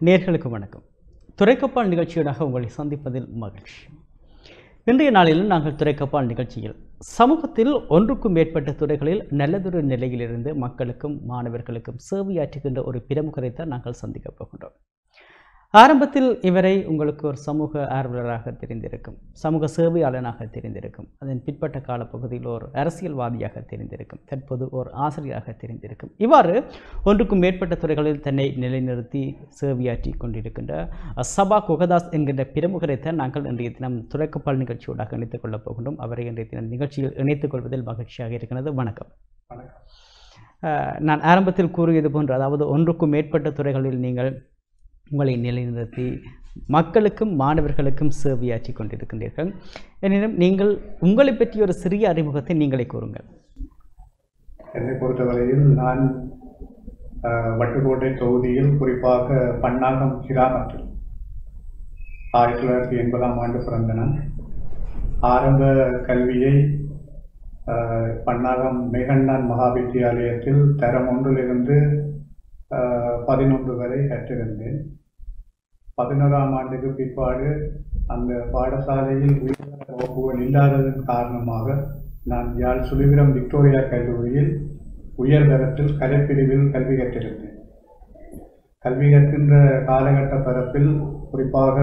நேர்களுக்கு வணக்கம் துறைக்கப்பால் நிகழ்ச்சியூடாக உங்களை சந்திப்பதில் மகிழ்ச்சி இன்றைய நாளில் நாங்கள் துறைக்கப்பால் நிகழ்ச்சியில் சமூகத்தில் ஒன்றுக்கும் மேற்பட்ட துறைகளில் நல்லதொரு நிலையிலிருந்து மக்களுக்கும் மாணவர்களுக்கும் சேவையாற்றுகின்ற ஒரு பிரமுகரைத்தான் நாங்கள் சந்திக்கப் போகின்றோம் ஆரம்பத்தில் இவரை உங்களுக்கு ஒரு சமூக ஆர்வலராக தெரிந்திருக்கும் சமூக சேவையாளனாக தெரிந்திருக்கும் அதன் பிற்பட்ட காலப்பகுதியில் ஒரு அரசியல்வாதியாக தெரிந்திருக்கும் தற்போது ஒரு ஆசிரியராக தெரிந்திருக்கும் இவ்வாறு ஒன்றுக்கும் மேற்பட்ட துறைகளில் தன்னை நிலைநிறுத்தி சேவையாற்றி கொண்டிருக்கின்ற சபா குகதாஸ் என்கின்ற பிரமுகரைத்தான் நாங்கள் இன்றைய தினம் துறைக்கப்பால் நிகழ்ச்சியோடாக இணைத்துக் கொள்ளப் போகின்றோம் அவரை இன்றைய தினம் நிகழ்ச்சியில் இணைத்துக் கொள்வதில் மகிழ்ச்சியாக இருக்கிறது வணக்கம் அஹ், நான் ஆரம்பத்தில் கூறியது போன்று அதாவது ஒன்றுக்கும் மேற்பட்ட துறைகளில் நீங்கள் உங்களை நிலைநிறுத்தி மக்களுக்கும் மாணவர்களுக்கும் சேவையாற்றி கொண்டிருக்கின்றீர்கள் எனினும் நீங்கள் உங்களை பற்றிய ஒரு சிறிய அறிமுகத்தை நீங்களே கூறுங்கள் என்னை பொறுத்தவரையில் நான் அஹ், வட்டுக்கோட்டை தொகுதியில் குறிப்பாக பன்னாகம் கிராமத்தில் ஆயிரத்தி தொள்ளாயிரத்தி எண்பதாம் ஆண்டு பிறந்த நான் ஆரம்ப கல்வியை அஹ், பன்னாகம் மேகண்டான் மகாவித்தியாலயத்தில் தரம் ஒன்றிலிருந்து அஹ், பதினொன்று வரை கற்றிருந்தேன் பதினோராம் ஆண்டுக்கு பிற்பாடு அந்த பாடசாலையில் உயர்தர வகுப்புகள் இல்லாததன் காரணமாக நான் யாழ் சுழிவிரம் விக்டோரியா கல்லூரியில் உயர்தரத்தில் கலைப்பிரிவில் கல்வி கற்றிருந்தேன் கல்வி கற்கின்ற காலகட்ட பரப்பில் குறிப்பாக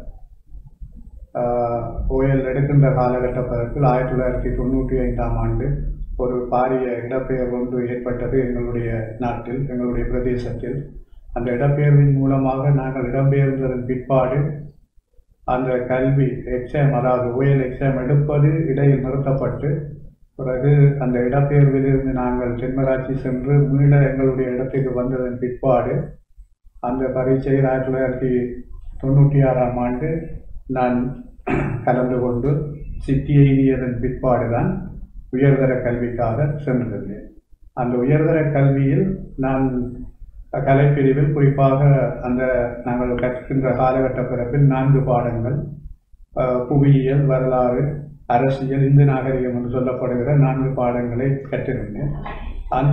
ஓயல் எடுக்கின்ற காலகட்ட பரப்பில் ஆயிரத்தி தொள்ளாயிரத்தி தொண்ணூற்றி ஐந்தாம் ஆண்டு ஒரு பாரிய இடப்பெயர்வு ஒன்று ஏற்பட்டது எங்களுடைய நாட்டில் எங்களுடைய பிரதேசத்தில் அந்த இடப்பெயர்வின் மூலமாக நாங்கள் இடம்பெயர்ந்ததன் பிற்பாடு அந்த கல்வி எக்ஸாம் அதாவது ஓயல் எக்ஸாம் எடுப்பது இடையில் நிறுத்தப்பட்டு பிறகு அந்த இடப்பெயர்விலிருந்து நாங்கள் தென்மராட்சி சென்று மீள எங்களுடைய இடத்துக்கு வந்ததன் பிற்பாடு அந்த பரீட்சையில் ஆயிரத்தி தொள்ளாயிரத்தி தொண்ணூற்றி ஆறாம் ஆண்டு நான் கலந்து கொண்டு சித்தி எய்தியதன் பிற்பாடு தான் உயர்தர கல்விக்காக சென்றிருந்தேன் அந்த உயர்தர கல்வியில் நான் கலைப்பிரிவில் குறிப்பாக அந்த நாங்கள் கற்கின்ற காலகட்ட பிறப்பில் நான்கு பாடங்கள் அஹ், புவியியல் வரலாறு அரசியல் இந்து நாகரிகம் என்று சொல்லப்படுகிற நான்கு பாடங்களை கற்றிருந்தேன் அந்த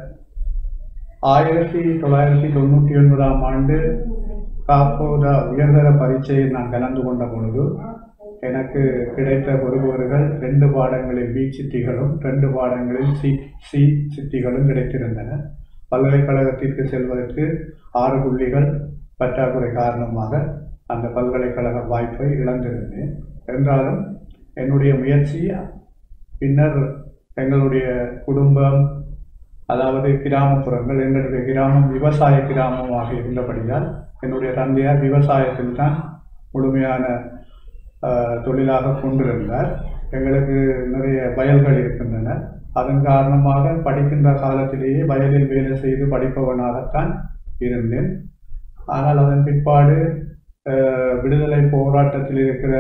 ஆயிரத்தி தொள்ளாயிரத்தி தொண்ணூற்றி ஒன்பதாம் ஆண்டு காப்போதா உயர்தர பரீட்சையில் நான் கலந்து கொண்ட பொழுது எனக்கு கிடைத்த பொறுப்புகள் ரெண்டு பாடங்களில் பி சித்திகளும் ரெண்டு பாடங்களில் சி சி சித்திகளும் கிடைத்திருந்தன பல்கலைக்கழகத்திற்கு செல்வதற்கு ஆறு புள்ளிகள் பற்றாக்குறை காரணமாக அந்த பல்கலைக்கழக வாய்ப்பை இழந்திருந்தேன் என்றாலும் என்னுடைய முயற்சி பின்னர் எங்களுடைய குடும்பம் அதாவது கிராமப்புறங்கள் எங்களுடைய கிராமம் விவசாய கிராமமாக இருந்தபடியால் என்னுடைய தந்தையார் விவசாயத்தில் தான் முழுமையான ஆஹ், தொழிலாக கொண்டிருந்தார் எங்களுக்கு நிறைய வயல்கள் இருக்கின்றன அதன் காரணமாக படிக்கின்ற காலத்திலேயே வயலில் வேலை செய்து படிப்பவனாகத்தான் இருந்தேன் ஆனால் அதன் பிற்பாடு ஆஹ், விடுதலை போராட்டத்தில் இருக்கிற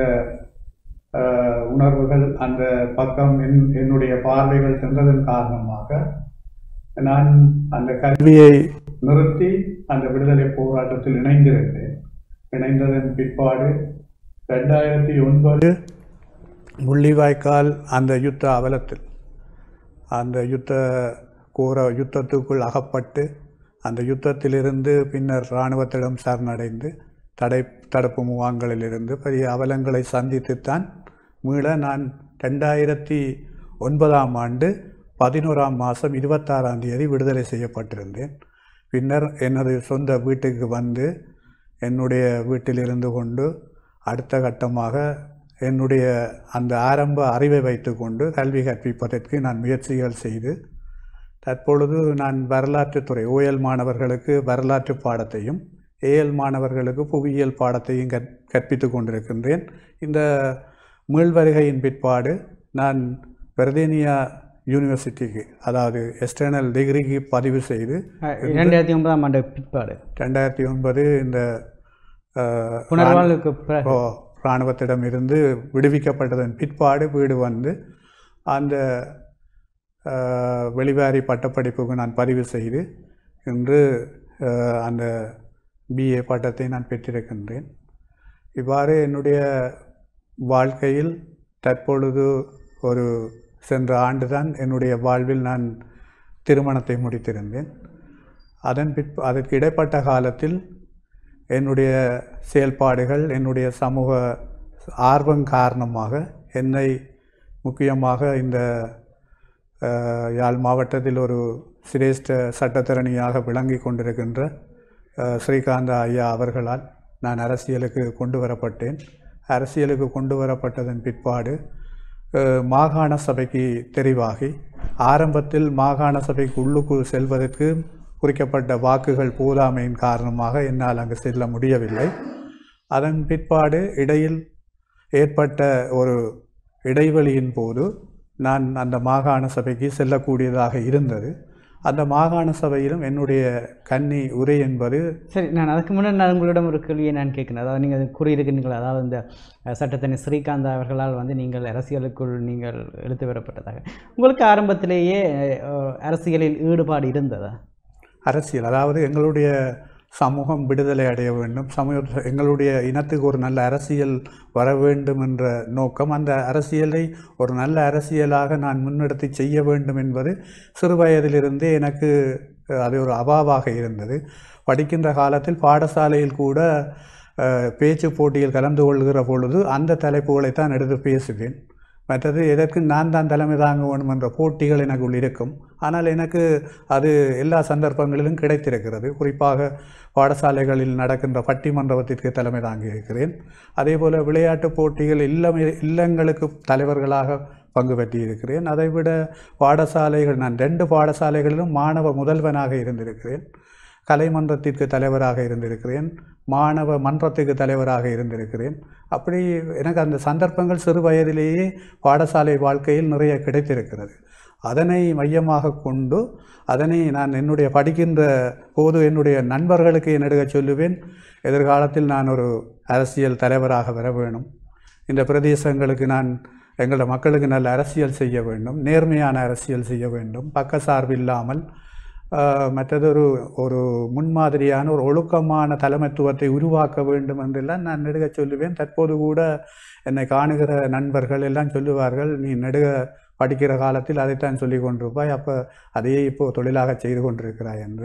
ஆஹ், உணர்வுகள் அந்த பக்கம் என் என்னுடைய பார்வைகள் சென்றதன் காரணமாக நான் அந்த கல்வியை நிறுத்தி அந்த விடுதலை போராட்டத்தில் இணைந்திருந்தேன் இணைந்ததன் பிற்பாடு ரெண்டாயிரத்தி ஒன்பது முள்ளிவாய்க்கால் அந்த யுத்த அவலத்தில் அந்த யுத்த கூற யுத்தத்துக்குள் அகப்பட்டு அந்த யுத்தத்திலிருந்து பின்னர் இராணுவத்திடம் சரணடைந்து தடை தடுப்பு முகாம்களிலிருந்து பெரிய அவலங்களை சந்தித்துத்தான் மீள நான் ரெண்டாயிரத்தி ஒன்பதாம் ஆண்டு பதினோராம் மாதம் இருபத்தாறாம் தேதி விடுதலை செய்யப்பட்டிருந்தேன் பின்னர் எனது சொந்த வீட்டுக்கு வந்து என்னுடைய வீட்டில் இருந்து கொண்டு அடுத்த கட்டமாக என்னுடைய அந்த ஆரம்ப அறிவை வைத்துக்கொண்டு கல்வி கற்பிப்பதற்கு நான் முயற்சிகள் செய்து தற்பொழுது நான் வரலாற்றுத்துறை ஓஎல் மாணவர்களுக்கு வரலாற்று பாடத்தையும் ஏஎல் மாணவர்களுக்கு புவியியல் பாடத்தையும் கற் கற்பித்து கொண்டிருக்கின்றேன் இந்த மீள்வருகையின் பிற்பாடு நான் வெர்தேனியா யூனிவர்சிட்டிக்கு அதாவது எக்ஸ்டர்னல் டிகிரிக்கு பதிவு செய்து அஹ், இரண்டாயிரத்தி ஒன்பதாம் ஆண்டு பிற்பாடு ரெண்டாயிரத்தி ஒன்பது இந்த அஹ், புனர்வாழ்வுக்கு பிறகு ஓ இராணுவத்திடம் இருந்து விடுவிக்கப்பட்டதன் பிற்பாடு வீடு வந்து அந்த அஹ், வெளிவாரி பட்டப்படிப்புக்கு நான் பதிவு செய்து இன்று அஹ், அந்த பிஏ பட்டத்தை நான் பெற்றிருக்கின்றேன் இவ்வாறு என்னுடைய வாழ்க்கையில் தற்பொழுது ஒரு சென்ற ஆண்டுதான் என்னுடைய வாழ்வில் நான் திருமணத்தை முடித்திருந்தேன் அதன் பிற் அதற்கு இடைப்பட்ட காலத்தில் என்னுடைய செயல்பாடுகள் என்னுடைய சமூக ஆர்வம் காரணமாக என்னை முக்கியமாக இந்த அஹ், யாழ் மாவட்டத்தில் ஒரு சிரேஷ்ட சட்டத்தரணியாக விளங்கி கொண்டிருக்கின்ற அஹ், ஸ்ரீகாந்த ஐயா அவர்களால் நான் அரசியலுக்கு கொண்டு வரப்பட்டேன் அரசியலுக்கு கொண்டு வரப்பட்டதன் பிற்பாடு அஹ், மாகாண சபைக்கு தெரிவாகி ஆரம்பத்தில் மாகாண சபைக்கு உள்ளுக்குள் செல்வதற்கு குறிக்கப்பட்ட வாக்குகள் போதாமையின் காரணமாக என்னால் அங்கு செல்ல முடியவில்லை அதன் பிற்பாடு இடையில் ஏற்பட்ட ஒரு இடைவெளியின் போது நான் அந்த மாகாண சபைக்கு செல்லக்கூடியதாக இருந்தது அந்த மாகாண சபையிலும் என்னுடைய கன்னி உரை என்பது சரி நான் அதுக்கு முன்னாடி நான் உங்களிடம் ஒரு கேள்வியை நான் கேட்கிறேன் அதாவது நீங்கள் கூறியிருக்கிறீர்கள் அதாவது இந்த அஹ், சட்டத்தனி ஸ்ரீகாந்த் அவர்களால் வந்து நீங்கள் அரசியலுக்குள் நீங்கள் எடுத்து வரப்பட்டதாக உங்களுக்கு ஆரம்பத்திலேயே அஹ், அரசியலில் ஈடுபாடு இருந்ததா அரசியல் அதாவது எங்களுடைய சமூகம் விடுதலை அடைய வேண்டும் சமூக எங்களுடைய இனத்துக்கு ஒரு நல்ல அரசியல் வர வேண்டும் என்ற நோக்கம் அந்த அரசியலை ஒரு நல்ல அரசியலாக நான் முன்னெடுத்து செய்ய வேண்டும் என்பது சிறு வயதிலிருந்தே எனக்கு அஹ், அது ஒரு அபாவாக இருந்தது படிக்கின்ற காலத்தில் பாடசாலையில் கூட அஹ், பேச்சு போட்டியில் கலந்து கொள்கிற பொழுது அந்த தலைப்புகளை தான் எடுத்து பேசுவேன் மற்றது எதற்கு நான் தான் தலைமை தாங்க வேணும் என்ற போட்டிகள் எனக்குள் இருக்கும் ஆனால் எனக்கு அது எல்லா சந்தர்ப்பங்களிலும் கிடைத்திருக்கிறது குறிப்பாக பாடசாலைகளில் நடக்கின்ற பட்டிமன்றத்திற்கு தலைமை தாங்கி இருக்கிறேன் அதே போல் விளையாட்டுப் போட்டிகள் இல்லம் இல்லங்களுக்கு தலைவர்களாக பங்கு பெற்றிருக்கிறேன் அதைவிட பாடசாலைகள் நான் ரெண்டு பாடசாலைகளிலும் மாணவ முதல்வனாக இருந்திருக்கிறேன் கலைமன்றத்திற்கு தலைவராக இருந்திருக்கிறேன் மாணவ மன்றத்துக்கு தலைவராக இருந்திருக்கிறேன் அப்படி எனக்கு அந்த சந்தர்ப்பங்கள் சிறு வயதிலேயே பாடசாலை வாழ்க்கையில் நிறைய கிடைத்திருக்கிறது அதனை மையமாக கொண்டு அதனை நான் என்னுடைய படிக்கின்ற போது என்னுடைய நண்பர்களுக்கு என்னெடுக்க சொல்லுவேன் எதிர்காலத்தில் நான் ஒரு அரசியல் தலைவராக வர வேணும் இந்த பிரதேசங்களுக்கு நான் எங்களோட மக்களுக்கு நல்ல அரசியல் செய்ய வேண்டும் நேர்மையான அரசியல் செய்ய வேண்டும் பக்கசார்பு இல்லாமல் ஆஹ், மற்றதொரு ஒரு முன்மாதிரியான ஒரு ஒழுக்கமான தலைமைத்துவத்தை உருவாக்க வேண்டும் என்றெல்லாம் நான் நெடுக சொல்லுவேன் தற்போது கூட என்னை காணுகிற நண்பர்கள் எல்லாம் சொல்லுவார்கள் நீ நெடுக படிக்கிற காலத்தில் அதைத்தான் சொல்லி கொண்டிருப்பாய் அப்போ அதையே இப்போ தொழிலாக செய்து கொண்டிருக்கிறாய் என்று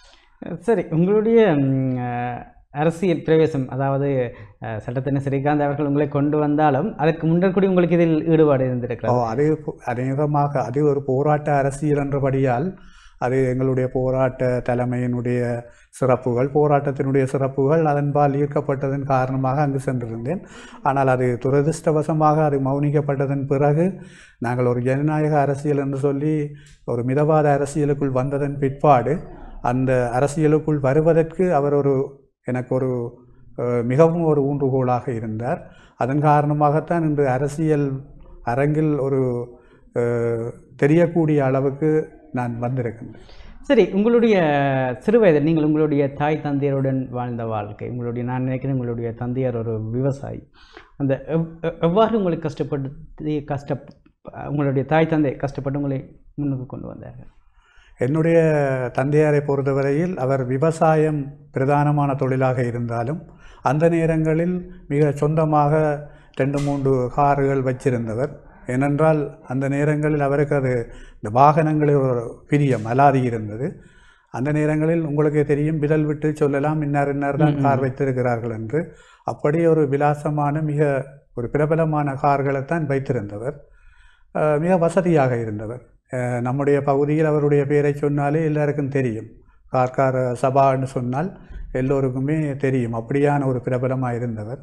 சரி உங்களுடைய ம், அஹ், அரசியல் பிரவேசம் அதாவது அஹ், சட்டத்தின ஸ்ரீகாந்த் அவர்கள் உங்களை கொண்டு வந்தாலும் அதற்கு முன்னர் கூட உங்களுக்கு இதில் ஈடுபாடு ஓ இருந்திருக்கிறது அது போ- அநேகமாக அது ஒரு போராட்ட அரசியல் என்றபடியால் அது எங்களுடைய போராட்ட தலைமையினுடைய சிறப்புகள் போராட்டத்தினுடைய சிறப்புகள் அதன்பால் ஈர்க்கப்பட்டதன் காரணமாக அங்கு சென்றிருந்தேன் ஆனால் அது துரதிர்ஷ்டவசமாக அது மௌனிக்கப்பட்டதன் பிறகு நாங்கள் ஒரு ஜனநாயக அரசியல் என்று சொல்லி ஒரு மிதவாத அரசியலுக்குள் வந்ததன் பிற்பாடு அந்த அரசியலுக்குள் வருவதற்கு அவர் ஒரு எனக்கு ஒரு அஹ், மிகவும் ஒரு ஊன்றுகோலாக இருந்தார் அதன் காரணமாகத்தான் இன்று அரசியல் அரங்கில் ஒரு அஹ், தெரியக்கூடிய அளவுக்கு நான் வந்திருக்கின்றேன் சரி உங்களுடைய சிறு வயதில் நீங்கள் உங்களுடைய தாய் தந்தையருடன் வாழ்ந்த வாழ்க்கை உங்களுடைய நான் நினைக்கிறேன் உங்களுடைய தந்தையார் ஒரு விவசாயி அந்த எவ்- எவ்- எவ்வாறு உங்களை கஷ்டப்படுத்தி கஷ்ட உங்களுடைய தாய் தந்தை கஷ்டப்பட்டு உங்களை முன்னுக்கு கொண்டு வந்தார்கள் என்னுடைய தந்தையாரை பொறுத்தவரையில் அவர் விவசாயம் பிரதானமான தொழிலாக இருந்தாலும் அந்த நேரங்களில் மிக சொந்தமாக ரெண்டு மூன்று கார்கள் வச்சிருந்தவர் ஏனென்றால் அந்த நேரங்களில் அவருக்கு அது இந்த வாகனங்களில் ஒரு பிரியம் அலாதி இருந்தது அந்த நேரங்களில் உங்களுக்கே தெரியும் விரல் விட்டு சொல்லலாம் இன்னார் இன்னார் தான் கார் வைத்திருக்கிறார்கள் என்று அப்படி ஒரு விலாசமான மிக ஒரு பிரபலமான கார்களைத்தான் வைத்திருந்தவர் அஹ் மிக வசதியாக இருந்தவர் அஹ் நம்முடைய பகுதியில் அவருடைய பெயரை சொன்னாலே எல்லாருக்கும் தெரியும் கார்கார சபான்னு சொன்னால் எல்லோருக்குமே தெரியும் அப்படியான ஒரு பிரபலமாக இருந்தவர்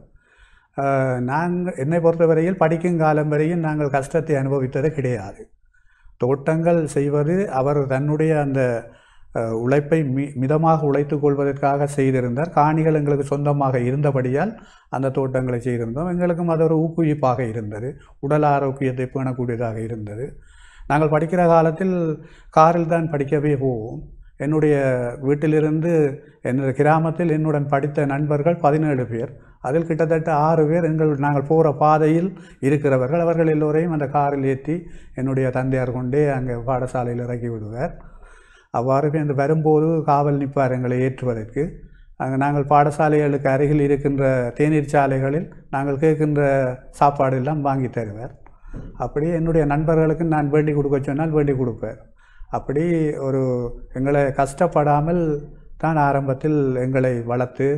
நாங்கள் என்னை பொறுத்தவரையில் படிக்கும் காலம் வரையும் நாங்கள் கஷ்டத்தை அனுபவித்தது கிடையாது தோட்டங்கள் செய்வது அவர் தன்னுடைய அந்த அஹ், உழைப்பை மி மிதமாக உழைத்து கொள்வதற்காக செய்திருந்தார் காணிகள் எங்களுக்கு சொந்தமாக இருந்தபடியால் அந்த தோட்டங்களை செய்திருந்தோம் எங்களுக்கும் அது ஒரு ஊக்குவிப்பாக இருந்தது உடல் ஆரோக்கியத்தை பேணக்கூடியதாக இருந்தது நாங்கள் படிக்கிற காலத்தில் காரில் தான் படிக்கவே போவோம் என்னுடைய வீட்டிலிருந்து என்னுடைய கிராமத்தில் என்னுடன் படித்த நண்பர்கள் பதினேழு பேர் அதில் கிட்டத்தட்ட ஆறு பேர் எங்கள் நாங்கள் போகிற பாதையில் இருக்கிறவர்கள் அவர்கள் எல்லோரையும் அந்த காரில் ஏற்றி என்னுடைய தந்தையார் கொண்டே அங்கே பாடசாலையில் இறக்கி விடுவார் அவ்வாறு அந்த வரும்போது காவல் நிற்பார் எங்களை ஏற்றுவதற்கு அங்கே நாங்கள் பாடசாலைகளுக்கு அருகில் இருக்கின்ற தேநீர் சாலைகளில் நாங்கள் கேட்கின்ற சாப்பாடு எல்லாம் வாங்கி தருவார் அப்படி என்னுடைய நண்பர்களுக்கு நான் வேண்டி கொடுக்க சொன்னால் வேண்டி கொடுப்பார் அப்படி ஒரு எங்களை கஷ்டப்படாமல் தான் ஆரம்பத்தில் எங்களை வளர்த்து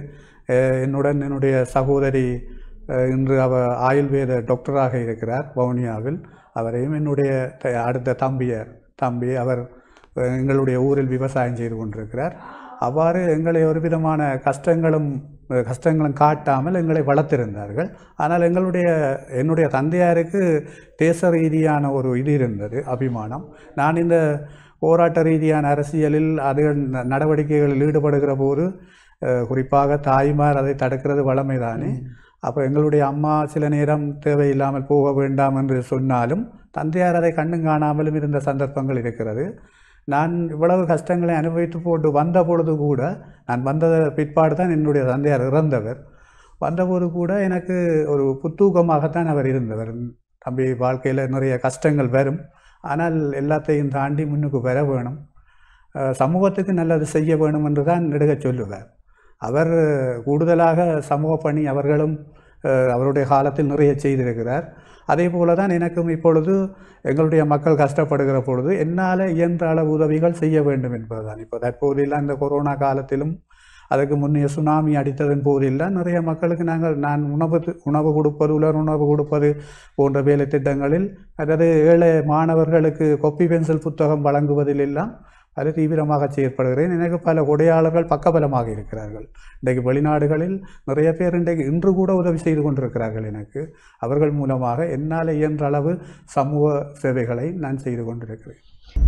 அஹ் என்னுடன் என்னுடைய சகோதரி அஹ் இன்று அவர் ஆயுர்வேத டாக்டராக இருக்கிறார் வவுனியாவில் அவரையும் என்னுடைய த- அடுத்த தம்பியர் தம்பி அவர் அஹ் எங்களுடைய ஊரில் விவசாயம் செய்து கொண்டிருக்கிறார் அவ்வாறு எங்களை ஒரு விதமான கஷ்டங்களும் அஹ் கஷ்டங்களும் காட்டாமல் எங்களை வளர்த்திருந்தார்கள் ஆனால் எங்களுடைய என்னுடைய தந்தையாருக்கு தேச ரீதியான ஒரு இது இருந்தது அபிமானம் நான் இந்த போராட்ட ரீதியான அரசியலில் அது ந- நடவடிக்கைகளில் ஈடுபடுகிற போது அஹ், குறிப்பாக தாய்மார் அதை தடுக்கிறது வளமைதானே அப்போ எங்களுடைய அம்மா சில நேரம் தேவையில்லாமல் போக வேண்டாம் என்று சொன்னாலும் தந்தையார் அதை கண்ணும் காணாமலும் இருந்த சந்தர்ப்பங்கள் இருக்கிறது நான் இவ்வளவு கஷ்டங்களை அனுபவித்து போட்டு வந்த பொழுது கூட நான் வந்த பிற்பாடு தான் என்னுடைய தந்தையார் இறந்தவர் வந்தபோது கூட எனக்கு ஒரு புத்தூக்கமாகத்தான் அவர் இருந்தவர் தம்பி வாழ்க்கையில் நிறைய கஷ்டங்கள் வரும் ஆனால் எல்லாத்தையும் தாண்டி முன்னுக்கு வர வேணும் அஹ் சமூகத்துக்கு நல்லது செய்ய வேணும் என்று தான் நெடுக சொல்லுவார் அவர் கூடுதலாக சமூக பணி அவர்களும் அஹ், அவருடைய காலத்தில் நிறைய செய்திருக்கிறார் அதே போல தான் எனக்கும் இப்பொழுது எங்களுடைய மக்கள் கஷ்டப்படுகிற பொழுது என்னால் இயன்ற அளவு உதவிகள் செய்ய வேண்டும் என்பதுதான் இப்போ தற்போதெல்லாம் இந்த கொரோனா காலத்திலும் அதுக்கு முன்னைய சுனாமி அடித்ததன் போதெல்லாம் நிறைய மக்களுக்கு நாங்கள் நான் உணவு தி- உணவு கொடுப்பது உலர் உணவு கொடுப்பது போன்ற வேலை திட்டங்களில் அதாவது ஏழை மாணவர்களுக்கு கொப்பி பென்சில் புத்தகம் வழங்குவதில் எல்லாம் அது தீவிரமாக செயற்படுகிறேன் எனக்கு பல கொடையாளர்கள் பக்கபலமாக இருக்கிறார்கள் இன்றைக்கு வெளிநாடுகளில் நிறைய பேர் இன்றைக்கு இன்று கூட உதவி செய்து கொண்டிருக்கிறார்கள் எனக்கு அவர்கள் மூலமாக என்னால் இயன்ற அளவு சமூக சேவைகளை நான் செய்து கொண்டிருக்கிறேன்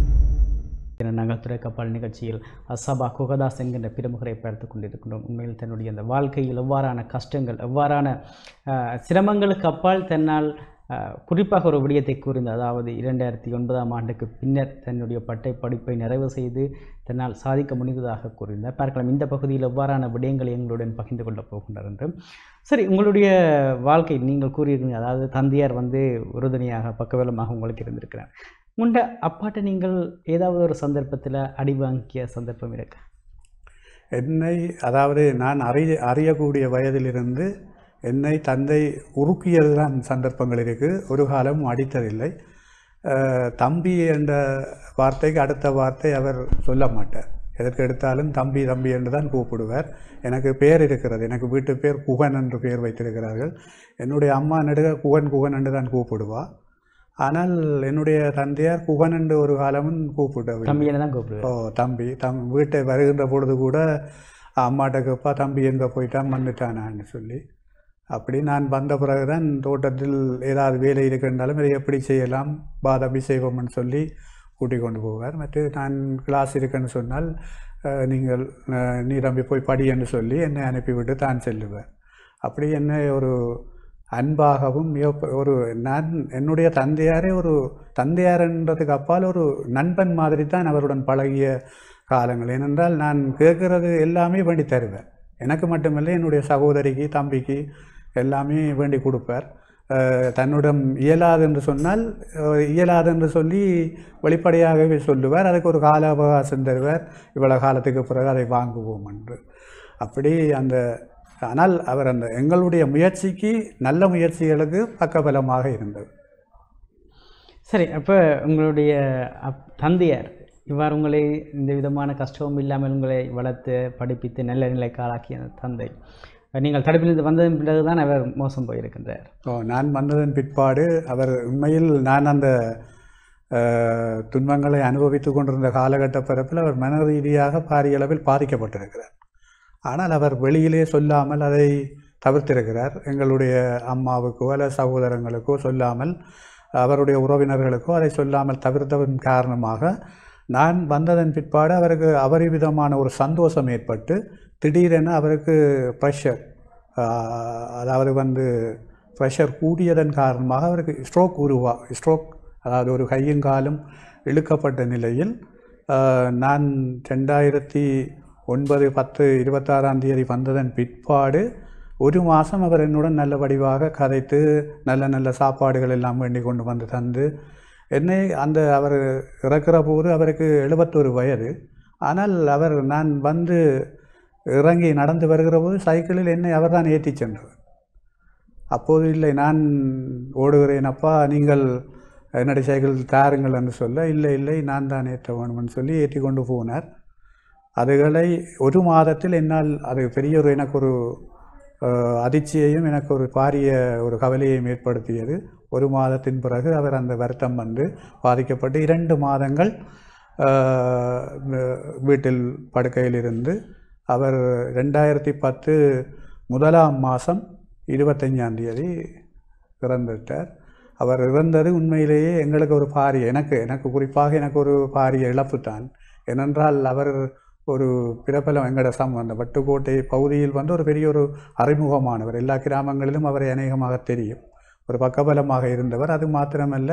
என நாங்கள் துறை கப்பால் நிகழ்ச்சியில் அசபா குகதாஸ் என்கின்ற பிரமுகரை பார்த்து கொண்டிருக்கின்றோம் உண்மையில் தன்னுடைய அந்த வாழ்க்கையில் எவ்வாறான கஷ்டங்கள் எவ்வாறான அஹ், சிரமங்களுக்கு அப்பால் தன்னால் அஹ், குறிப்பாக ஒரு விடயத்தை கூறினார் அதாவது இரண்டாயிரத்தி ஒன்பதாம் ஆண்டுக்கு பின்னர் தன்னுடைய பட்டை படிப்பை நிறைவு செய்து தன்னால் சாதிக்க முடிந்ததாக கூறினார் பார்க்கலாம் இந்த பகுதியில் எவ்வாறான விடயங்களை எங்களுடன் பகிர்ந்து கொள்ளப் போகின்றார் என்று சரி உங்களுடைய வாழ்க்கை நீங்கள் கூறியிருக்கீங்க அதாவது தந்தையார் வந்து உறுதுணையாக பக்கபலமாக உங்களுக்கு இருந்திருக்கிறார் உண்ட அப்பாட்ட நீங்கள் ஏதாவது ஒரு சந்தர்ப்பத்தில் அடி வாங்கிய சந்தர்ப்பம் இருக்கு என்னை அதாவது நான் அறிய அறியக்கூடிய வயதிலிருந்து என்னை தந்தை உருக்கியது தான் சந்தர்ப்பங்கள் இருக்குது ஒரு காலமும் அடித்ததில்லை அஹ், தம்பி என்ற வார்த்தைக்கு அடுத்த வார்த்தை அவர் சொல்ல மாட்டார் எதற்கு எடுத்தாலும் தம்பி தம்பி என்று தான் கூப்பிடுவார் எனக்கு பேர் இருக்கிறது எனக்கு வீட்டு பேர் குகன் என்று பேர் வைத்திருக்கிறார்கள் என்னுடைய அம்மா நெடுக குகன் குகன் என்று தான் கூப்பிடுவா ஆனால் என்னுடைய தந்தையார் குகன் என்று ஒரு காலமும் கூப்பிடவில்லை தம்பியை தான் கூப்பிடுவேன் ஓ தம்பி தம் வீட்டை வருகின்ற பொழுது கூட அம்மாட்ட கேப்பா தம்பி எங்கே போயிட்டான் வந்துட்டானான்னு சொல்லி அப்படி நான் வந்த பிறகுதான் தோட்டத்தில் ஏதாவது வேலை இருக்கின்றாலும் இதை எப்படி செய்யலாம் பாதபி செய்வோம்னு சொல்லி கூட்டிக் கொண்டு போவார் மற்ற நான் கிளாஸ் இருக்குன்னு சொன்னால் அஹ், நீங்கள் அஹ், நீ தம்பி போய் படி என்று சொல்லி என்னை அனுப்பிவிட்டு தான் செல்லுவேன் அப்படி என்னை ஒரு அன்பாகவும் மிக- ஒரு நான் என்னுடைய தந்தையாரே ஒரு தந்தையார்ன்றதுக்கு அப்பால் ஒரு நண்பன் மாதிரி தான் அவருடன் பழகிய காலங்கள் ஏனென்றால் நான் கேட்கறது எல்லாமே வேண்டி தருவேன் எனக்கு மட்டுமில்லை என்னுடைய சகோதரிக்கு தம்பிக்கு எல்லாமே வேண்டி கொடுப்பார் அஹ், தன்னிடம் இயலாது என்று சொன்னால் அஹ், இயலாது என்று சொல்லி வெளிப்படையாகவே சொல்லுவார் அதுக்கு ஒரு கால அவகாசம் தருவார் இவ்வளவு காலத்துக்கு பிறகு அதை வாங்குவோம் என்று அப்படி அந்த ஆனால் அவர் அந்த எங்களுடைய முயற்சிக்கு நல்ல முயற்சிகளுக்கு பக்கபலமாக இருந்தது சரி அப்போ உங்களுடைய அப் தந்தையார் இவ்வாறு உங்களை இந்த விதமான கஷ்டமும் இல்லாமல் உங்களை வளர்த்து படிப்பித்து நல்ல நிலைக்கு ஆளாக்கிய அந்த தந்தை நீங்கள் தடுப்பிலிருந்து வந்ததன் பிறகு தான் அவர் மோசம் போயிருக்கின்றார் ஓ நான் வந்ததன் பிற்பாடு அவர் உண்மையில் நான் அந்த அஹ், துன்பங்களை அனுபவித்து கொண்டிருந்த காலகட்ட பிறப்பில் அவர் மன ரீதியாக பாரிய அளவில் பாதிக்கப்பட்டிருக்கிறார் ஆனால் அவர் வெளியிலே சொல்லாமல் அதை தவிர்த்திருக்கிறார் எங்களுடைய அம்மாவுக்கோ அல்ல சகோதரங்களுக்கோ சொல்லாமல் அவருடைய உறவினர்களுக்கோ அதை சொல்லாமல் தவிர்த்ததன் காரணமாக நான் வந்ததன் பிற்பாடு அவருக்கு அபரிவிதமான ஒரு சந்தோஷம் ஏற்பட்டு திடீரென அவருக்கு ப்ரெஷர் அதாவது வந்து ப்ரெஷர் கூடியதன் காரணமாக அவருக்கு ஸ்ட்ரோக் உருவா ஸ்ட்ரோக் அதாவது ஒரு கையும் காலும் இழுக்கப்பட்ட நிலையில் ஆஹ், நான் ரெண்டாயிரத்தி ஒன்பது பத்து இருபத்தாறாம் தேதி வந்ததன் பிற்பாடு ஒரு மாதம் அவர் என்னுடன் நல்ல வடிவாக கதைத்து நல்ல நல்ல சாப்பாடுகள் எல்லாம் வேண்டி கொண்டு வந்து தந்து என்னை அந்த அவர் இறக்குற போது அவருக்கு எழுபத்தொரு வயது ஆனால் அவர் நான் வந்து இறங்கி நடந்து வருகிற போது சைக்கிளில் என்னை அவர்தான் ஏற்றி சென்றார் அப்போது இல்லை நான் ஓடுகிறேன் அப்பா நீங்கள் என்னுடைய சைக்கிள் தாருங்கள் என்று சொல்ல இல்லை இல்லை நான் தான் ஏற்ற வேணும்னு சொல்லி ஏற்றி கொண்டு போனார் அதுகளை ஒரு மாதத்தில் என்னால் அது பெரிய ஒரு எனக்கு ஒரு அஹ், அதிர்ச்சியையும் எனக்கு ஒரு பாரிய ஒரு கவலையையும் ஏற்படுத்தியது ஒரு மாதத்தின் பிறகு அவர் அந்த வருத்தம் வந்து பாதிக்கப்பட்டு இரண்டு மாதங்கள் அஹ், வீ- வீட்டில் படுக்கையில் இருந்து அவர் ரெண்டாயிரத்தி பத்து முதலாம் மாதம் இருபத்தஞ்சாம் தேதி இறந்துவிட்டார் அவர் இறந்தது உண்மையிலேயே எங்களுக்கு ஒரு பாரிய எனக்கு எனக்கு குறிப்பாக எனக்கு ஒரு பாரிய இழப்பு தான் ஏனென்றால் அவர் ஒரு பிரபலம் எங்கட சம அந்த வட்டுக்கோட்டை பகுதியில் வந்து ஒரு பெரிய ஒரு அறிமுகமானவர் எல்லா கிராமங்களிலும் அவரை அநேகமாக தெரியும் ஒரு பக்கபலமாக இருந்தவர் அது மாத்திரமல்ல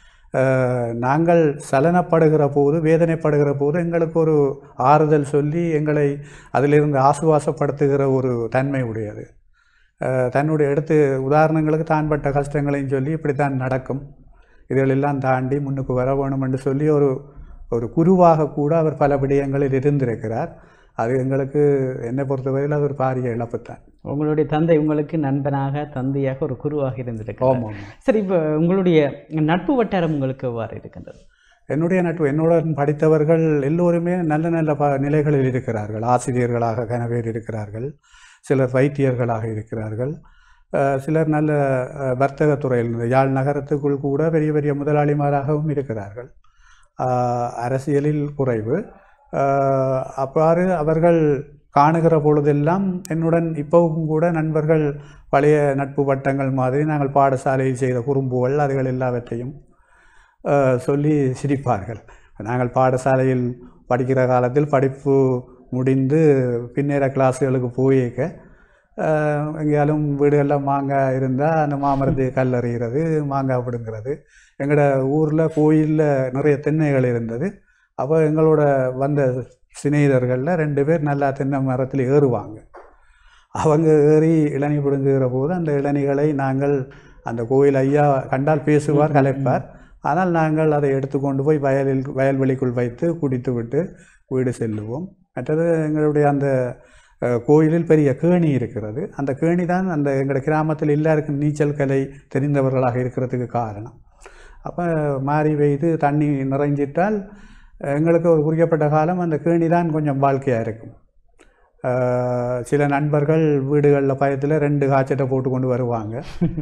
அஹ், நாங்கள் சலனப்படுகிற போது வேதனைப்படுகிற போது எங்களுக்கு ஒரு ஆறுதல் சொல்லி எங்களை அதிலிருந்து ஆசுவாசப்படுத்துகிற ஒரு தன்மை உடையது அஹ், தன்னுடைய எடுத்து உதாரணங்களுக்கு தான் பட்ட கஷ்டங்களையும் சொல்லி இப்படித்தான் நடக்கும் இதிலெல்லாம் தாண்டி முன்னுக்கு வர வேணும் என்று சொல்லி ஒரு ஒரு குருவாக கூட அவர் பல விடயங்களில் இருந்திருக்கிறார் அது எங்களுக்கு என்னை பொறுத்தவரையில் அது ஒரு பாரிய இழப்பு தான் உங்களுடைய தந்தை உங்களுக்கு நண்பனாக தந்தையாக ஒரு குருவாக இருந்திருக்கிறார் ஆமாம் சரி இப்போ உங்களுடைய நட்பு வட்டாரம் உங்களுக்கு எவ்வாறு இருக்கின்றது என்னுடைய நட்பு என்னுடன் படித்தவர்கள் எல்லோருமே நல்ல நல்ல ப நிலைகளில் இருக்கிறார்கள் ஆசிரியர்களாக கன பேர் இருக்கிறார்கள் சிலர் வைத்தியர்களாக இருக்கிறார்கள் அஹ் சிலர் நல்ல அஹ், வர்த்தகத் துறையில் இந்த யாழ் நகரத்துக்குள் கூட பெரிய பெரிய முதலாளிமாராகவும் இருக்கிறார்கள் அஹ், அரசியலில் குறைவு அஹ், அவ்வாறு அவர்கள் காணுகிற பொழுதெல்லாம் என்னுடன் இப்போவும் கூட நண்பர்கள் பழைய நட்பு வட்டங்கள் மாதிரி நாங்கள் பாடசாலையில் செய்த குறும்புகள் அதுகள் எல்லாவற்றையும் அஹ், சொல்லி சிரிப்பார்கள் நாங்கள் பாடசாலையில் படிக்கிற காலத்தில் படிப்பு முடிந்து பின்னேற கிளாஸுகளுக்கு போயிருக்க எங்கேயாலும் வீடுகளில் மாங்காய் இருந்தால் அந்த மாமரத்து கல் எறிகிறது மாங்காய் பிடுங்கிறது எங்களோட ஊரில் கோயிலில் நிறைய தென்னைகள் இருந்தது அப்போ எங்களோட வந்த சிநேகிதர்களில் ரெண்டு பேர் நல்லா தென்னை மரத்தில் ஏறுவாங்க அவங்க ஏறி இளநி பிடுங்குகிற போது அந்த இளநிகளை நாங்கள் அந்த கோயில் ஐயா கண்டால் பேசுவார் கலைப்பார் ஆனால் நாங்கள் அதை எடுத்துக்கொண்டு போய் வயலில் வயல்வெளிக்குள் வைத்து குடித்து விட்டு வீடு செல்லுவோம் மற்றது எங்களுடைய அந்த அஹ், கோயிலில் பெரிய கேணி இருக்கிறது அந்த கேணி தான் அந்த எங்களுடைய கிராமத்தில் எல்லாருக்கும் நீச்சல் கலை தெரிந்தவர்களாக இருக்கிறதுக்கு காரணம் அப்போ மாறி பெய்து தண்ணி நிறைஞ்சிட்டால் எங்களுக்கு ஒரு குறிக்கப்பட்ட காலம் அந்த கேணி தான் கொஞ்சம் வாழ்க்கையாக இருக்கும் அஹ், சில நண்பர்கள் வீடுகளில் பயத்தில் ரெண்டு காய்ச்சட்டை போட்டு கொண்டு வருவாங்க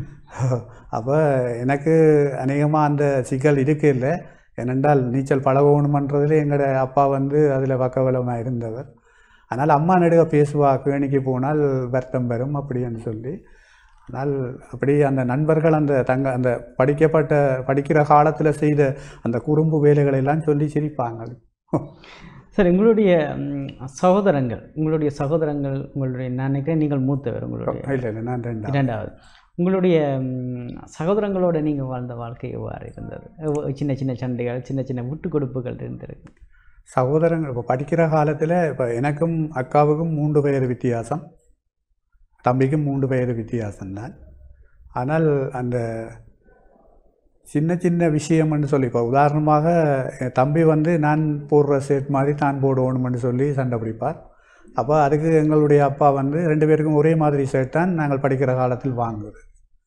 அப்போ எனக்கு அநேகமாக அந்த சிக்கல் இருக்கே இல்லை ஏனென்றால் நீச்சல் பழகணுமன்றதில் எங்களோட அப்பா வந்து அதில் பக்கபலமாக இருந்தவர் ஆனால் அம்மா நடுக பேசுவா கேணிக்கு போனால் வருத்தம் பெறும் அப்படின்னு சொல்லி ஆனால் அப்படி அந்த நண்பர்கள் அந்த தங்க அந்த படிக்கப்பட்ட படிக்கிற காலத்தில் செய்த அந்த குறும்பு வேலைகளை எல்லாம் சொல்லி சிரிப்பாங்க சரி உங்களுடைய ம், சகோதரங்கள் உங்களுடைய சகோதரங்கள் உங்களுடைய நான் நினைக்கிறேன் நீங்கள் மூத்தவர் உங்களுடைய இல்லை இல்லை நான் ரெண்டா இரண்டாவது உங்களுடைய ம், சகோதரங்களோட நீங்கள் வாழ்ந்த வாழ்க்கை எவ்வாறு இருந்தது எவ்வ- சின்ன சின்ன சண்டைகள் சின்ன சின்ன விட்டு கொடுப்புகள் இருந்திருக்கு சகோதரங்கள் இப்போ படிக்கிற காலத்தில் இப்போ எனக்கும் அக்காவுக்கும் மூன்று வயது வித்தியாசம் தம்பிக்கும் மூன்று வயது வித்தியாசம்தான் ஆனால் அந்த சின்ன சின்ன விஷயம்னு சொல்லி இப்போ உதாரணமாக என் தம்பி வந்து நான் போடுற ஷர்ட் மாதிரி தான் போடுவோணும்னு சொல்லி சண்டை பிடிப்பார் அப்போ அதுக்கு எங்களுடைய அப்பா வந்து ரெண்டு பேருக்கும் ஒரே மாதிரி ஷர்ட் தான் நாங்கள் படிக்கிற காலத்தில் வாங்குவது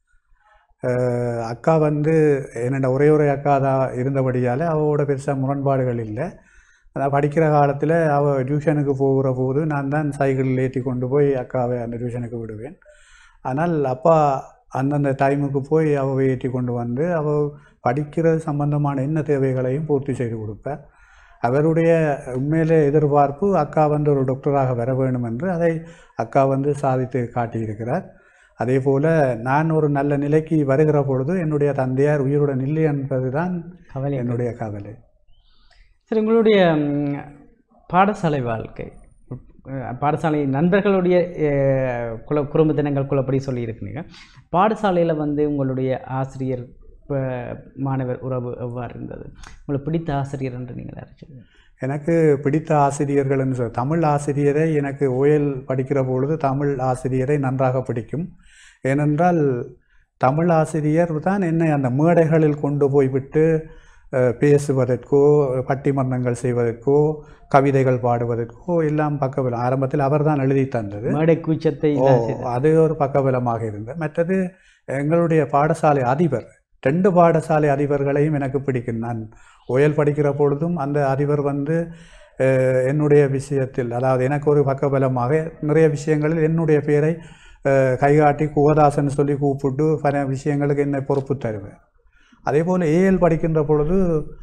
அஹ் அக்கா வந்து என்னோட ஒரே ஒரு அக்கா தான் இருந்தபடியால் அவளோட பெருசாக முரண்பாடுகள் இல்லை நான் படிக்கிற காலத்தில் அவள் டியூஷனுக்கு போகிற போது நான் தான் சைக்கிளில் ஏற்றி கொண்டு போய் அக்காவை அந்த டியூஷனுக்கு விடுவேன் ஆனால் அப்பா அந்தந்த டைமுக்கு போய் அவள் ஏற்றி கொண்டு வந்து அவள் படிக்கிறது சம்பந்தமான என்ன தேவைகளையும் பூர்த்தி செய்து கொடுப்பேன் அவருடைய உண்மையிலே எதிர்பார்ப்பு அக்கா வந்து ஒரு டாக்டராக வர வேண்டும் என்று அதை அக்கா வந்து சாதித்து காட்டியிருக்கிறார் அதே போல் நான் ஒரு நல்ல நிலைக்கு வருகிற பொழுது என்னுடைய தந்தையார் உயிருடன் இல்லை என்பதுதான் கவலை என்னுடைய கவலை சரி உங்களுடைய ம், பாடசாலை வாழ்க்கை அஹ், பாடசாலை நண்பர்களுடைய அஹ், குல குடும்ப தினங்கள் குலப்படி சொல்லியிருக்கீங்க பாடசாலையில் வந்து உங்களுடைய ஆசிரியர் ப- மாணவர் உறவு எவ்வாறு இருந்தது உங்களுக்கு பிடித்த ஆசிரியர் என்று நீங்கள் அறிவிச்சது எனக்கு பிடித்த ஆசிரியர்கள்னு சொல் தமிழ் ஆசிரியரை எனக்கு ஓயல் படிக்கிற பொழுது தமிழ் ஆசிரியரை நன்றாக பிடிக்கும் ஏனென்றால் தமிழ் ஆசிரியர் தான் என்னை அந்த மேடைகளில் கொண்டு போய் விட்டு அஹ், பேசுவதற்கோ பட்டிமன்றங்கள் செய்வதற்கோ கவிதைகள் பாடுவதற்கோ எல்லாம் பக்கபலம் ஆரம்பத்தில் அவர் தான் எழுதி தந்தது மேடை கூச்சத்தை ஓ தான் செய்தார். அது ஒரு பக்கபலமாக இருந்தது மற்றது எங்களுடைய பாடசாலை அதிபர் ரெண்டு பாடசாலை அதிபர்களையும் எனக்கு பிடிக்கும் நான் ஓயல் படிக்கிற பொழுதும் அந்த அதிபர் வந்து அஹ், என்னுடைய விஷயத்தில் அதாவது எனக்கு ஒரு பக்கபலமாக நிறைய விஷயங்களில் என்னுடைய பேரை அஹ், கைகாட்டி குகதாசன் சொல்லி கூப்பிட்டு பல விஷயங்களுக்கு என்னை பொறுப்பு தருவேன் அதே போல் ஏஎல் படிக்கின்ற பொழுது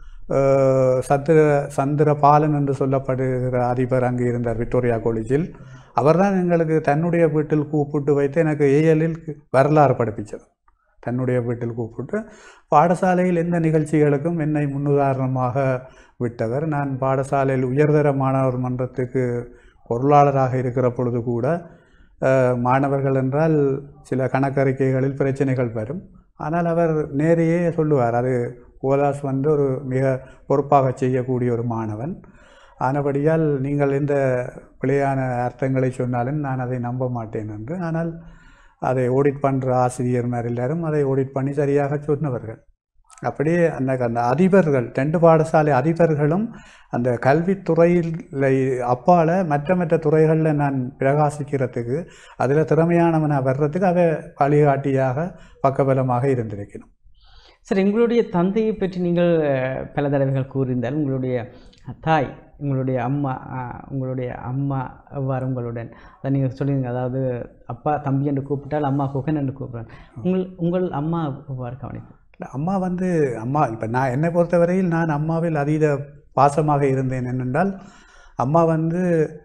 அஹ், சந்திர சந்திர பாலன் என்று சொல்லப்படுகிற அதிபர் அங்கு இருந்தார் விக்டோரியா காலேஜில் அவர்தான் எங்களுக்கு தன்னுடைய வீட்டில் கூப்பிட்டு வைத்து எனக்கு ஏஎல்லில் வரலாறு படிப்பிச்சது தன்னுடைய வீட்டில் கூப்பிட்டு பாடசாலையில் எந்த நிகழ்ச்சிகளுக்கும் என்னை முன்னுதாரணமாக விட்டவர் நான் பாடசாலையில் உயர்தர மாணவர் மன்றத்துக்கு பொருளாளராக இருக்கிற பொழுது கூட அஹ், மாணவர்கள் என்றால் சில கணக்கறிக்கைகளில் பிரச்சனைகள் வரும் ஆனால் அவர் நேரையே சொல்லுவார் அது கோதாஸ் வந்து ஒரு மிக பொறுப்பாக செய்யக்கூடிய ஒரு மாணவன் ஆனபடியால் நீங்கள் எந்த பிழையான அர்த்தங்களை சொன்னாலும் நான் அதை நம்ப மாட்டேன் என்று ஆனால் அதை ஓடிட் பண்ணுற ஆசிரியர்மார் எல்லாரும் அதை ஓடிட் பண்ணி சரியாக சொன்னவர்கள் அப்படியே அந்த அந்த அதிபர்கள் ரெண்டு பாடசாலை அதிபர்களும் அந்த கல்வித்துறையில் அப்பால் மற்ற மற்ற துறைகளில் நான் பிரகாசிக்கிறதுக்கு அதில் திறமையானவனாக வர்றதுக்கு அவ வழிகாட்டியாக பக்கபலமாக இருந்திருக்கணும் சரி உங்களுடைய தந்தையை பற்றி நீங்கள் அஹ், பல தடவைகள் கூறியிருந்தால் உங்களுடைய தாய் உங்களுடைய அம்மா அஹ், உங்களுடைய அம்மா எவ்வாறு உங்களுடன் அதை நீங்கள் சொல்லியிருங்க அதாவது அப்பா தம்பி என்று கூப்பிட்டால் அம்மா குகன் என்று கூப்பிடுறாங்க உங்கள் உங்கள் அம்மா எவ்வாறு கவனிப்பு இல்ல, அம்மா வந்து அம்மா இப்போ நான் என்னை பொறுத்தவரையில் நான் அம்மாவில் அதீத பாசமாக இருந்தேன் என்னென்றால் அம்மா வந்து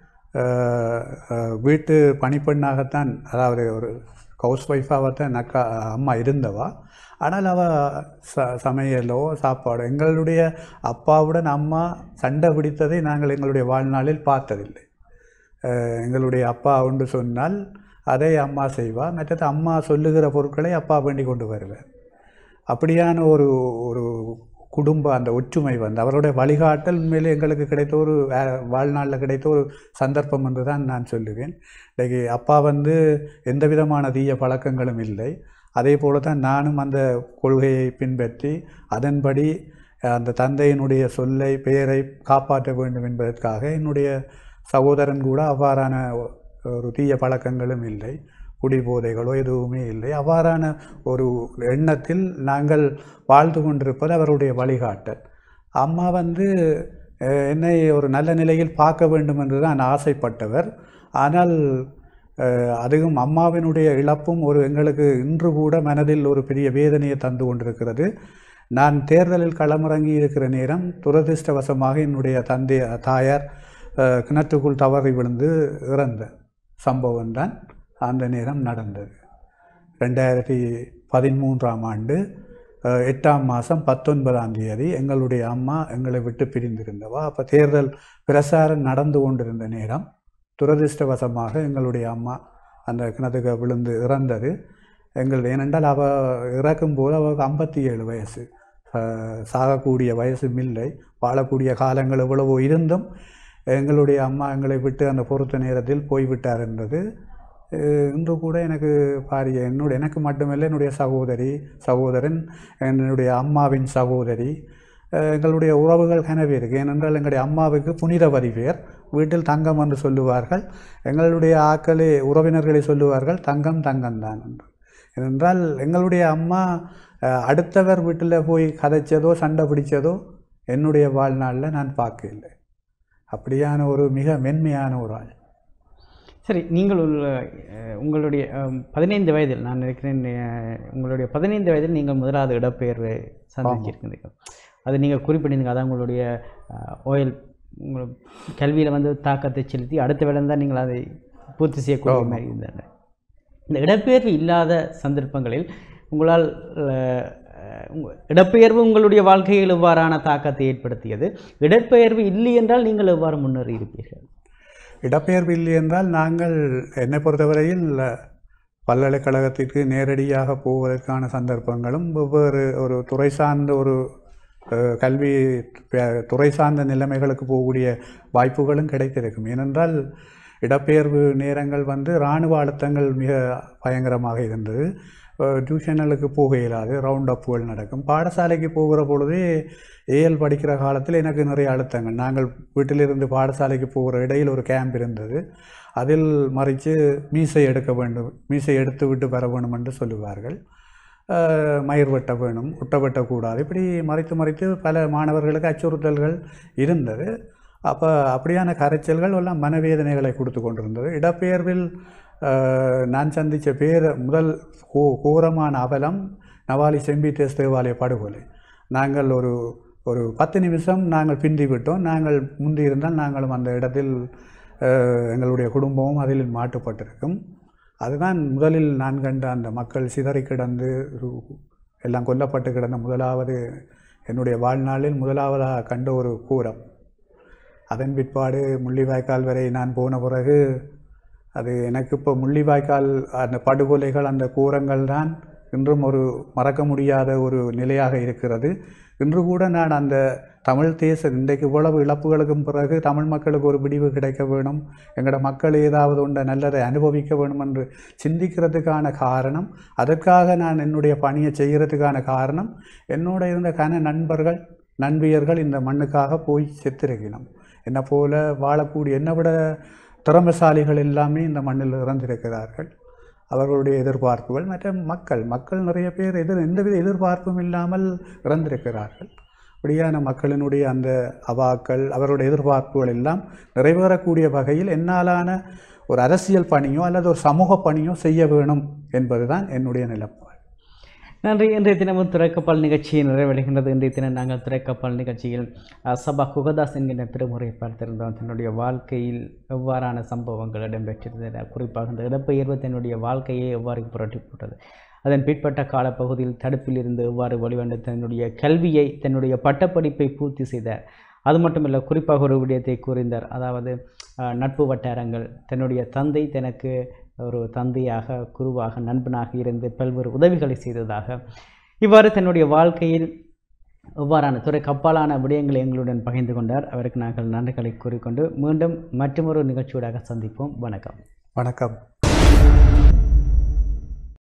அஹ், அஹ், வீட்டு பணிப்பெண்ணாகத்தான் அதாவது ஒரு ஹவுஸ் ஒய்ஃபாகத்தான் அக்கா அம்மா இருந்தவா ஆனால் அவள் ச சமையலோ சாப்பாடோ எங்களுடைய அப்பாவுடன் அம்மா சண்டை பிடித்ததை நாங்கள் எங்களுடைய வாழ்நாளில் பார்த்ததில்லை அஹ், எங்களுடைய அப்பா ஒன்று சொன்னால் அதை அம்மா செய்வா மற்றது அம்மா சொல்லுகிற பொருட்களை அப்பா வேண்டி கொண்டு வருவார் அப்படியான ஒரு ஒரு குடும்ப அந்த ஒற்றுமை வந்து அவருடைய வழிகாட்டல் உண்மையிலே எங்களுக்கு கிடைத்த ஒரு வே- வாழ்நாளில் கிடைத்த ஒரு சந்தர்ப்பம் என்று தான் நான் சொல்லுவேன் இன்னைக்கு அப்பா வந்து எந்த விதமான தீய பழக்கங்களும் இல்லை அதே போல தான் நானும் அந்த கொள்கையை பின்பற்றி அதன்படி அந்த தந்தையினுடைய சொல்லை பெயரை காப்பாற்ற வேண்டும் என்பதற்காக என்னுடைய சகோதரன் கூட அவ்வாறான ஒரு தீய பழக்கங்களும் இல்லை குடிபோதைகளோ எதுவுமே இல்லை அவ்வாறான ஒரு எண்ணத்தில் நாங்கள் வாழ்ந்து கொண்டிருப்பது அவருடைய வழிகாட்டல் அம்மா வந்து அஹ், என்னை ஒரு நல்ல நிலையில் பார்க்க வேண்டும் என்று தான் ஆசைப்பட்டவர் ஆனால் அஹ், அதுவும் அம்மாவினுடைய இழப்பும் ஒரு எங்களுக்கு இன்று கூட மனதில் ஒரு பெரிய வேதனையை தந்து கொண்டிருக்கிறது நான் தேர்தலில் களமிறங்கி இருக்கிற நேரம் துரதிர்ஷ்டவசமாக என்னுடைய தந்தை தாயார் அஹ், கிணற்றுக்குள் தவறி விழுந்து இறந்த சம்பவம் தான் அந்த நேரம் நடந்தது ரெண்டாயிரத்தி பதிமூன்றாம் ஆண்டு அஹ், எட்டாம் மாதம் பத்தொன்பதாம் தேதி எங்களுடைய அம்மா எங்களை விட்டு பிரிந்திருந்தவா அப்போ தேர்தல் பிரசாரம் நடந்து கொண்டிருந்த நேரம் துரதிர்ஷ்டவசமாக எங்களுடைய அம்மா அந்த கிணத்துக்கு விழுந்து இறந்தது எங்கள் ஏனென்றால் அவள் இறக்கும்போது அவளுக்கு ஐம்பத்தி ஏழு வயசு அஹ், சாகக்கூடிய வயசும் இல்லை வாழக்கூடிய காலங்கள் எவ்வளவோ இருந்தும் எங்களுடைய அம்மா எங்களை விட்டு அந்த பொறுத்த நேரத்தில் போய்விட்டார் என்பது அஹ், இன்று கூட எனக்கு பாரிய என்னுடைய எனக்கு மட்டுமல்ல என்னுடைய சகோதரி சகோதரன் என்னுடைய அம்மாவின் சகோதரி அஹ், எங்களுடைய உறவுகள் கனவே இருக்கு ஏனென்றால் எங்களுடைய அம்மாவுக்கு புனிதவதி பேர் வீட்டில் தங்கம் என்று சொல்லுவார்கள் எங்களுடைய ஆக்களே உறவினர்களை சொல்லுவார்கள் தங்கம் தங்கம் தான் என்று ஏனென்றால் எங்களுடைய அம்மா அஹ், அடுத்தவர் வீட்டில் போய் கதைச்சதோ சண்டை பிடிச்சதோ என்னுடைய வாழ்நாளில் நான் பார்க்கவில்லை அப்படியான ஒரு மிக மென்மையான ஒரு ஆள் சரி நீங்கள் உள்ள அஹ், உங்களுடைய அஹ், பதினைந்து வயதில் நான் நினைக்கிறேன் அஹ், உங்களுடைய பதினைந்து வயதில் நீங்கள் முதலாவது இடப்பெயர்வு சந்திச்சிருக்கிறீர்கள் அது நீங்கள் குறிப்பிட்டிருந்தீங்க அதான் உங்களுடைய ஓயில் உங்கள் கல்வியில் வந்து தாக்கத்தை செலுத்தி அடுத்த விடம் தான் நீங்கள் அதை பூர்த்தி செய்யக்கூடிய மாதிரி இருந்தன இந்த இடப்பெயர்வு இல்லாத சந்தர்ப்பங்களில் உங்களால் அஹ், உங்க- இடப்பெயர்வு உங்களுடைய வாழ்க்கையில் எவ்வாறான தாக்கத்தை ஏற்படுத்தியது இடப்பெயர்வு இல்லை என்றால் நீங்கள் எவ்வாறு முன்னேறி இருப்பீர்கள் இடப்பெயர்வு இல்லை என்றால் நாங்கள் என்னை பொறுத்தவரையில் பல்கலைக்கழகத்திற்கு நேரடியாக போவதற்கான சந்தர்ப்பங்களும் வெவ்வேறு ஒரு துறை சார்ந்த ஒரு அஹ், கல்வி ப- துறை சார்ந்த நிலைமைகளுக்கு போகக்கூடிய வாய்ப்புகளும் கிடைத்திருக்கும் ஏனென்றால் இடப்பெயர்வு நேரங்கள் வந்து இராணுவ அழுத்தங்கள் மிக பயங்கரமாக இருந்தது அஹ், டியூஷனலுக்கு போக இயலாது ரவுண்ட் அப்புகள் நடக்கும் பாடசாலைக்கு போகிற பொழுதே ஏஎல் படிக்கிற காலத்தில் எனக்கு நிறைய அழுத்தங்கள் நாங்கள் வீட்டிலிருந்து பாடசாலைக்கு போகிற இடையில் ஒரு கேம்ப் இருந்தது அதில் மறித்து மீசை எடுக்க வேண்டும் மீசை எடுத்து விட்டு வர வேண்டும் என்று சொல்லுவார்கள் அஹ், மயிர் வெட்ட வேணும் ஒட்ட வெட்டக்கூடாது இப்படி மறைத்து மறைத்து பல மாணவர்களுக்கு அச்சுறுத்தல்கள் இருந்தது அப்போ அப்படியான கரைச்சல்கள் எல்லாம் மனவேதனைகளை கொடுத்து கொண்டிருந்தது இடப்பெயர்வில் அஹ், நான் சந்தித்த பேர் முதல் கோ கோரமான அவலம் நவாலி செம்பிட்டேஸ் தேவாலய படுகொலை நாங்கள் ஒரு ஒரு பத்து நிமிஷம் நாங்கள் பிந்தி விட்டோம் நாங்கள் முந்தி இருந்தால் நாங்களும் அந்த இடத்தில் அஹ், எங்களுடைய குடும்பமும் அதில் மாட்டுப்பட்டிருக்கும் அதுதான் முதலில் நான் கண்ட அந்த மக்கள் சிதறி கிடந்து ஒரு- எல்லாம் கொல்லப்பட்டு கிடந்த முதலாவது என்னுடைய வாழ்நாளில் முதலாவதாக கண்ட ஒரு கூரம் அதன் பிற்பாடு முள்ளிவாய்க்கால் வரை நான் போன பிறகு அது எனக்கு இப்போ முள்ளிவாய்க்கால் அந்த படுகொலைகள் அந்த கூரங்கள் தான் இன்றும் ஒரு மறக்க முடியாத ஒரு நிலையாக இருக்கிறது இன்று கூட நான் அந்த தமிழ் தேச இன்றைக்கு இவ்வளவு இழப்புகளுக்கும் பிறகு தமிழ் மக்களுக்கு ஒரு விடிவு கிடைக்க வேணும் எங்களோட மக்கள் ஏதாவது உண்ட நல்லதை அனுபவிக்க வேணும் என்று சிந்திக்கிறதுக்கான காரணம் அதற்காக நான் என்னுடைய பணியை செய்கிறதுக்கான காரணம் என்னோட இருந்த கன நண்பர்கள் நண்பியர்கள் இந்த மண்ணுக்காக போய் செத்திருக்கணும் என்னை போல வாழக்கூடிய என்னை விட திறமைசாலிகள் எல்லாமே இந்த மண்ணில் இறந்திருக்கிறார்கள் அவர்களுடைய எதிர்பார்ப்புகள் மற்ற மக்கள் மக்கள் நிறைய பேர் எதிர் எந்தவித எதிர்பார்ப்பும் இல்லாமல் இறந்திருக்கிறார்கள் அப்படியான மக்களினுடைய அந்த அவாக்கள் அவருடைய எதிர்பார்ப்புகள் எல்லாம் நிறைவேறக்கூடிய வகையில் என்னாலான ஒரு அரசியல் பணியோ அல்லது ஒரு சமூக பணியோ செய்ய வேணும் என்பதுதான் என்னுடைய நிலப்பாடு நன்றி இன்றைய தினமும் துறைக்கப்பால் நிகழ்ச்சி நிறைவடைகின்றது இன்றைய தினம் நாங்கள் துறைக்கப்பால் நிகழ்ச்சியில் அஹ், சபா குகதாஸ் என்கின்ற திருமுறை பார்த்திருந்தோம் தன்னுடைய வாழ்க்கையில் எவ்வாறான சம்பவங்கள் இடம்பெற்றிருந்தன குறிப்பாக இந்த இடப்பெயர்வு தன்னுடைய வாழ்க்கையை எவ்வாறு புரட்டி போட்டது அதன் பிற்பட்ட காலப்பகுதியில் தடுப்பில் இருந்து எவ்வாறு வெளிவந்து தன்னுடைய கல்வியை தன்னுடைய பட்டப்படிப்பை பூர்த்தி செய்தார் அது மட்டுமல்ல குறிப்பாக ஒரு விடயத்தை கூறினார் அதாவது அஹ், நட்பு வட்டாரங்கள் தன்னுடைய தந்தை தனக்கு ஒரு தந்தையாக குருவாக நண்பனாக இருந்து பல்வேறு உதவிகளை செய்ததாக இவ்வாறு தன்னுடைய வாழ்க்கையில் எவ்வாறான துறை கப்பாலான விடயங்களை எங்களுடன் பகிர்ந்து கொண்டார் அவருக்கு நாங்கள் நன்றிகளை கூறிக்கொண்டு மீண்டும் மற்றொரு நிகழ்ச்சியூடாக சந்திப்போம் வணக்கம் வணக்கம்